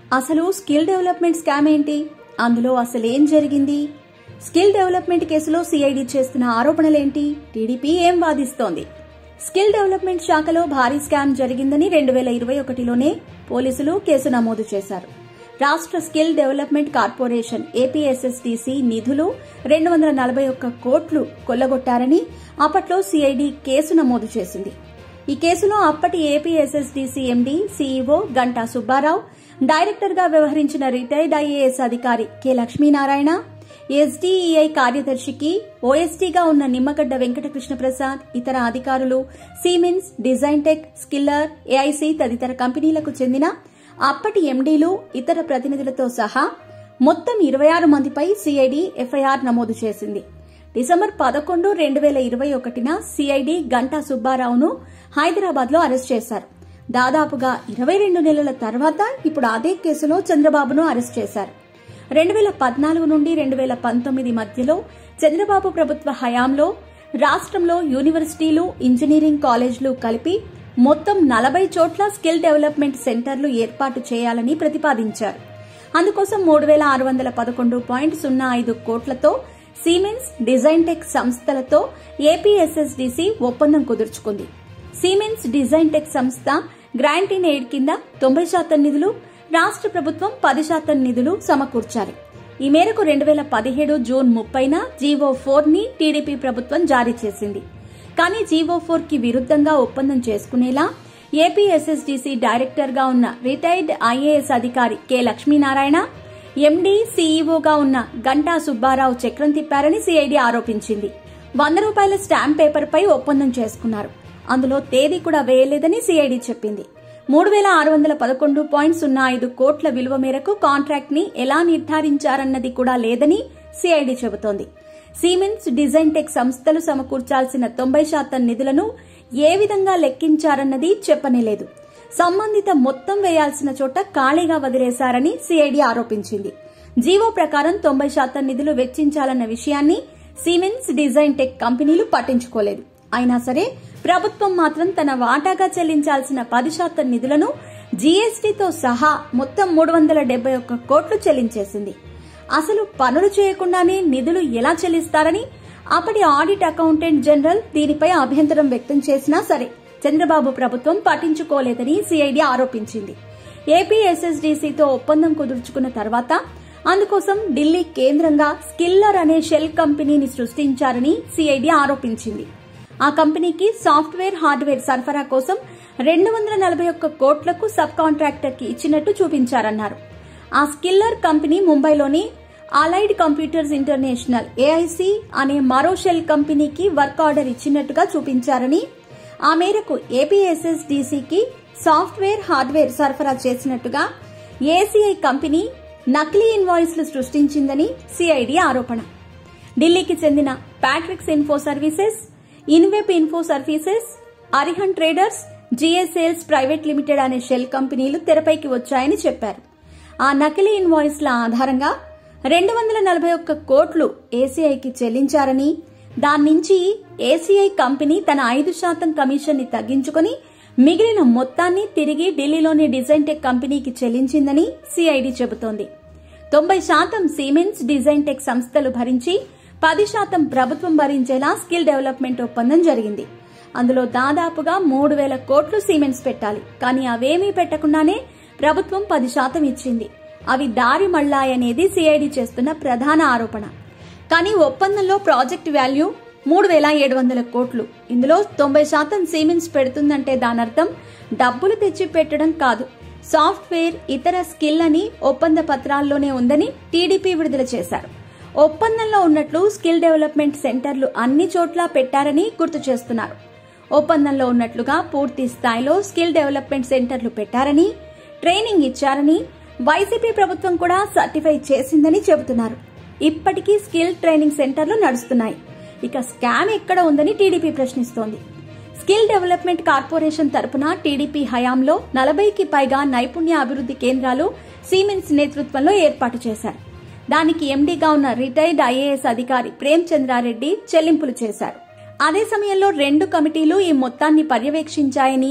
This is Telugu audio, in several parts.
అసలు స్కిల్ డెవలప్మెంట్ స్కామ్ ఏంటి అందులో అసలు ఏం జరిగింది స్కిల్ డెవలప్మెంట్ కేసులో సిఐడి చేస్తున్న ఆరోపణలేంటి టీడీపీ ఏం వాదిస్తోంది స్కిల్ డెవలప్మెంట్ శాఖలో భారీ స్కామ్ జరిగిందని రెండు వేల ఇరవై ఒకటిలోనే పోలీసులు కేసు నమోదు చేశారు రాష్ట్ర స్కిల్ డెవలప్మెంట్ కార్పొరేషన్ ఏపీఎస్ఎస్డిసి నిధులు రెండు వందల నలభై ఒక్క కోట్లు కొల్లగొట్టారని అప్పట్లో సిఐడి కేసు నమోదు చేసింది ఈ కేసులో అప్పటి APSSDC MD CEO Ganta Subbarao director గా వ్యవహరించిన రిటైర్డ్ ఐఏఎస్ అధికారి కె లక్ష్మీనారాయణ ఎస్డీఈఐ కార్యదర్శికి ఓఎస్టీగా ఉన్న నిమ్మగడ్డ వెంకటకృష్ణ ప్రసాద్ ఇతర అధికారులు Siemens design tech Skiller AIC తదితర కంపెనీలకు చెందిన అప్పటి ఎండీలు ఇతర ప్రతినిధులతో సహా మొత్తం ఇరవై ఆరు మందిపై సిఐడి ఎఫ్ఐఆర్ నమోదు చేసింది డిసెంబర్ పదకొండు రెండు వేల ఇరవై ఒకటిన సిఐడి గంటా సుబ్బారావును హైదరాబాద్ లో అరెస్ట్ చేశారు దాదాపుగా ఇరవై రెండు నెలల తర్వాత ఇప్పుడు అదే కేసులో చంద్రబాబును అరెస్ట్ చేశారు రెండు వేల పద్నాలుగు నుండి రెండు వేల పంతొమ్మిది మధ్యలో చంద్రబాబు ప్రభుత్వ హయాంలో రాష్ట్రంలో యూనివర్సిటీలు ఇంజనీరింగ్ కాలేజీలు కలిపి మొత్తం నలభై చోట్ల స్కిల్ డెవలప్మెంట్ సెంటర్లు ఏర్పాటు చేయాలని ప్రతిపాదించారు అందుకోసం మూడు వేల ఆరు వందల పదకొండు పాయింట్ సున్నా ఐదు కోట్లతో సీమెన్స్ డిజైన్ టెక్ సంస్థలతో ఏపీఎస్ఎస్డిసి ఒప్పందం కుదుర్చుకుంది సీమెన్స్ డిజైన్ టెక్ సంస్థ గ్రాంట్ ఇన్ ఎయిడ్ కింద తొంభై శాతం నిధులు రాష్ట్ర ప్రభుత్వం పది శాతం నిధులు సమకూర్చాలి ఈ మేరకు రెండు వేల పదిహేడు జూన్ ముప్పైన జీవో ఫోర్ ని టీడీపీ ప్రభుత్వం జారీ చేసింది కానీ జీవో ఫోర్ కి విరుద్దంగా ఒప్పందం చేసుకునేలా ఏపీఎస్ఎస్డిసి డైరెక్టర్ గా ఉన్న రిటైర్డ్ ఐఏఎస్ అధికారి కె లక్ష్మీనారాయణ ఎండీ సీఈఓగా ఉన్న గంటా సుబ్బారావు చక్రం తిప్పారని సిఐడి ఆరోపించింది వంద రూపాయల స్టాంప్ పేపర్ పై ఒప్పందం చేసుకున్నారు అందులో తేదీ కూడా వేయలేదని సిఐడి చెప్పింది మూడు వేల ఆరు వందల పదకొండు పాయింట్ సున్నా ఐదు కోట్ల విలువ మేరకు కాంట్రాక్ట్ ని ఎలా నిర్ధారించారన్నది కూడా లేదని సిఐడి చెబుతోంది సీమెన్స్ డిజైన్ టెక్ సంస్థలు సమకూర్చాల్సిన తొంభై శాతం నిధులను ఏ విధంగా లెక్కించారన్నది చెప్పనేలేదు సంబంధిత మొత్తం వేయాల్సిన చోట ఖాళీగా వదిలేశారని సిఐడి ఆరోపించింది జీవో ప్రకారం తొంభై శాతం నిధులు వెచ్చించాలన్న విషయాన్ని సీమెన్స్ డిజైన్ టెక్ కంపెనీలు పట్టించుకోలేదు అయినా సరే ప్రభుత్వం మాత్రం తన వాటాగా చెల్లించాల్సిన పది శాతం నిధులను జీఎస్టీతో సహా మొత్తం మూడు వందల డెబ్బై ఒక్క కోట్లు చెల్లించేసింది అసలు పనులు చేయకుండానే నిధులు ఎలా చెల్లిస్తారని అప్పటి ఆడిట్ అకౌంటెంట్ జనరల్ దీనిపై అభ్యంతరం వ్యక్తం చేసినా సరే చంద్రబాబు ప్రభుత్వం పట్టించుకోలేదని సిఐడి ఆరోపించింది ఏపీఎస్ఎస్డీసీతో ఒప్పందం కుదుర్చుకున్న తర్వాత అందుకోసం ఢిల్లీ కేంద్రంగా స్కిల్లర్ అనే షెల్ కంపెనీని సృష్టించారని సిఐడి ఆరోపించింది ఆ కంపెనీకి సాఫ్ట్వేర్ హార్డ్వేర్ సరఫరా కోసం రెండు వందల నలభై ఒక్క కోట్లకు సబ్ కాంట్రాక్టర్ కి ఇచ్చినట్టు చూపించారన్నారు ఆ స్కిల్లర్ కంపెనీ ముంబైలోని అలైడ్ కంప్యూటర్స్ ఇంటర్నేషనల్ ఏఐసి అనే మరో షెల్ కంపెనీకి వర్క్ ఆర్డర్ ఇచ్చినట్టుగా చూపించారని ఆ మేరకు ఏపీఎస్ఎస్డిసికి సాఫ్ట్వేర్ హార్డ్వేర్ సరఫరా చేసినట్టుగా ఏసీఐ కంపెనీ నకిలీ ఇన్వాయిస్లు సృష్టించిందని సిఐడి ఆరోపణ ఢిల్లీకి చెందిన Patrix info services Inweb info services Arihan traders GSLs private limited అనే షెల్ కంపెనీలు తెరపైకి వచ్చాయని చెప్పారు ఆ నకిలీ ఇన్వాయిస్ల ఆధారంగా రెండు వందల నలభై ఒక్క కోట్లు ఏసీఐకి చెల్లించారని దాని నుంచి ఏసీఐ కంపెనీ తన ఐదు శాతం కమిషన్ ని తగ్గించుకుని మిగిలిన మొత్తాన్ని తిరిగి ఢిల్లీలోని డిజైన్ టెక్ కంపెనీకి చెల్లించిందని సిఐడి చెబుతోంది తొంభై శాతం సిమెన్స్ డిజైన్ టెక్ సంస్థలు భరించి పది శాతం ప్రభుత్వం భరించేలా స్కిల్ డెవలప్మెంట్ ఒప్పందం జరిగింది అందులో దాదాపుగా మూడు వేల కోట్లు సిమెంట్స్ పెట్టాలి కానీ అవేమీ పెట్టకుండానే ప్రభుత్వం పది శాతం ఇచ్చింది అవి దారి మళ్లాయనేది సిఐడి చేస్తున్న ప్రధాన ఆరోపణ కానీ ఒప్పందంలో ప్రాజెక్ట్ వాల్యూ మూడు వేల ఏడు వందల కోట్లు ఇందులో తొంభై శాతం సిమెంట్స్ పెడుతుందంటే దానర్థం డబ్బులు తెచ్చి పెట్టడం కాదు సాఫ్ట్వేర్ ఇతర స్కిల్ అని ఒప్పంద పత్రాల్లోనే ఉందని టీడీపీ విడుదల చేశారు ఒప్పందంలో ఉన్నట్లు స్కిల్ డెవలప్మెంట్ సెంటర్లు అన్ని చోట్ల పెట్టారని గుర్తు చేస్తున్నారు ఒప్పందంలో ఉన్నట్లుగా పూర్తి స్థాయిలో స్కిల్ డెవలప్మెంట్ సెంటర్లు పెట్టారని ట్రైనింగ్ ఇచ్చారని వైసీపీ ప్రభుత్వం కూడా సర్టిఫై చేసిందని చెబుతున్నారు ఇప్పటికీ స్కిల్ ట్రైనింగ్ సెంటర్లు నడుస్తున్నాయి ఇక స్కామ్ ఎక్కడ ఉందని టీడీపీ ప్రశ్నిస్తోంది స్కిల్ డెవలప్మెంట్ కార్పొరేషన్ తరపున టీడీపీ హయాంలో నలభైకి పైగా నైపుణ్య అభివృద్ది కేంద్రాలు సీమెన్స్ నేతృత్వంలో ఏర్పాటు చేశారు దానికి ఎండీగా ఉన్న రిటైర్డ్ ఐఏఎస్ అధికారి ప్రేమ్ చంద్రారెడ్డి చెల్లింపులు చేశారు అదే సమయంలో రెండు కమిటీలు ఈ మొత్తాన్ని పర్యవేక్షించాయని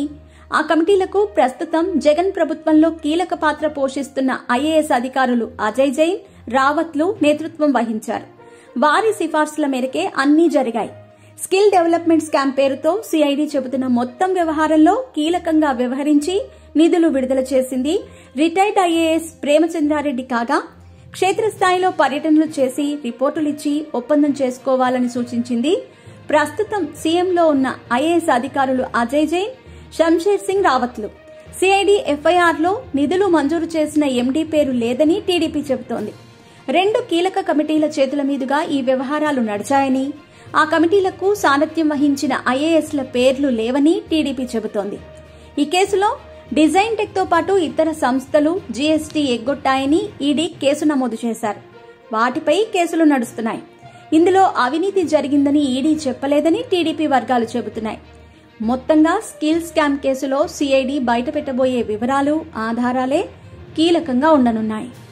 ఆ కమిటీలకు ప్రస్తుతం జగన్ ప్రభుత్వంలో కీలక పాత్ర పోషిస్తున్న ఐఏఎస్ అధికారులు అజయ్ జైన్ రావత్లు నేతృత్వం వహించారు వారి సిఫార్సుల మేరకే అన్నీ జరిగాయి స్కిల్ డెవలప్మెంట్ స్కామ్ పేరుతో సిఐడి చెబుతున్న మొత్తం వ్యవహారంలో కీలకంగా వ్యవహరించి నిధులు విడుదల చేసింది రిటైర్డ్ ఐఏఎస్ ప్రేమచంద్రారెడ్డి కాగా క్షేత్రస్థాయిలో పర్యటనలు చేసి రిపోర్టులిచ్చి ఒప్పందం చేసుకోవాలని సూచించింది ప్రస్తుతం సీఎంలో ఉన్న ఐఏఎస్ అధికారులు అజయ్ జైన్ షంషేర్ సింగ్ రావత్లు సిఐడి ఎఫ్ఐఆర్లో నిధులు మంజూరు చేసిన ఎండీ పేరు లేదని టీడీపీ చెబుతోంది రెండు కీలక కమిటీల చేతుల మీదుగా ఈ వ్యవహారాలు నడిచాయని ఆ కమిటీలకు సారథ్యం వహించిన ఐఏఎస్ల పేర్లు లేవని టీడీపీ చెబుతోంది ఈ కేసులో డిజైన్ టెక్ తో పాటు ఇతర సంస్థలు జీఎస్టీ ఎగ్గొట్టాయని ఈడీ కేసు నమోదు చేశారు వాటిపై కేసులు నడుస్తున్నాయి ఇందులో అవినీతి జరిగిందని ఈడీ చెప్పలేదని టీడీపీ వర్గాలు చెబుతున్నాయి మొత్తంగా స్కిల్ స్కామ్ కేసులో సిఐడి బయటపెట్టబోయే వివరాలు ఆధారాలే కీలకంగా ఉండనున్నాయి